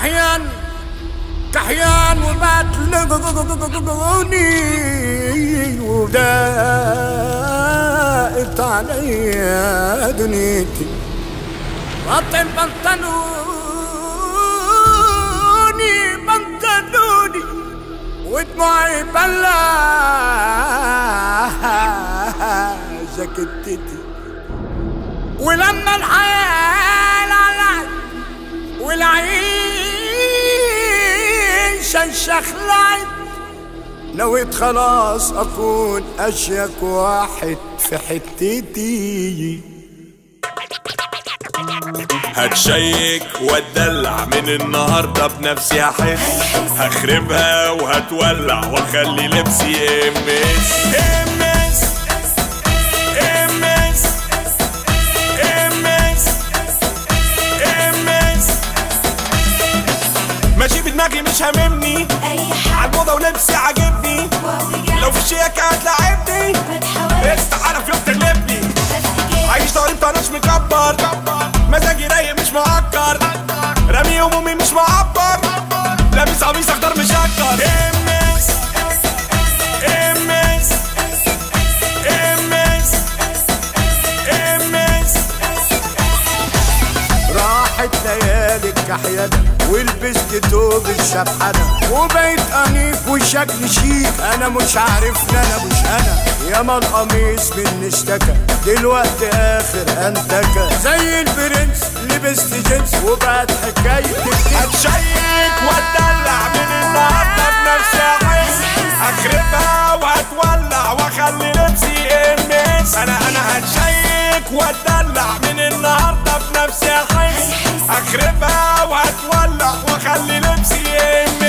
كحيان كحيان وبات لقوني وداقت عليا دنيتي بطل بنطلوني بنطلوني ودموعي بلا جاكيتتي ولما الحياة لعلعت والعين شخلعت نويت خلاص أكون أشيك واحد في حتتي هتشيك واتدلع من النهارده بنفسي هحس هخربها وهتولع واخلي لبسي امس امس امس امس امس ماشي بدماغي مش هاممني اي حاجة عالموضة ولبسي عاجبني وبجد لو في شياكة هتلاعبني بتحاول استحالة في يوم تغلبني بفتكر عايش طريق طناش مكبر مزاجي رايق مش معكر رامي همومي مش معبر لابس قميص اخضر مشكر امس امس امس امس راحت ليالي الكحيانة ولبست توب الشبحنة وبقيت أنيق وشكل شيك أنا مش عارف إن أنا مش أنا ياما القميص مني اشتكى دلوقتي آخر أنتكة زي البرنس لبست جنس وبقت حكايتي هتشيك واتدلع من النهارده بنفسي احس اخربها وهتولع واخلي لبسي امس انا انا هتشيك واتدلع من النهارده بنفسي احس اخربها وهتولع واخلي لبسي امس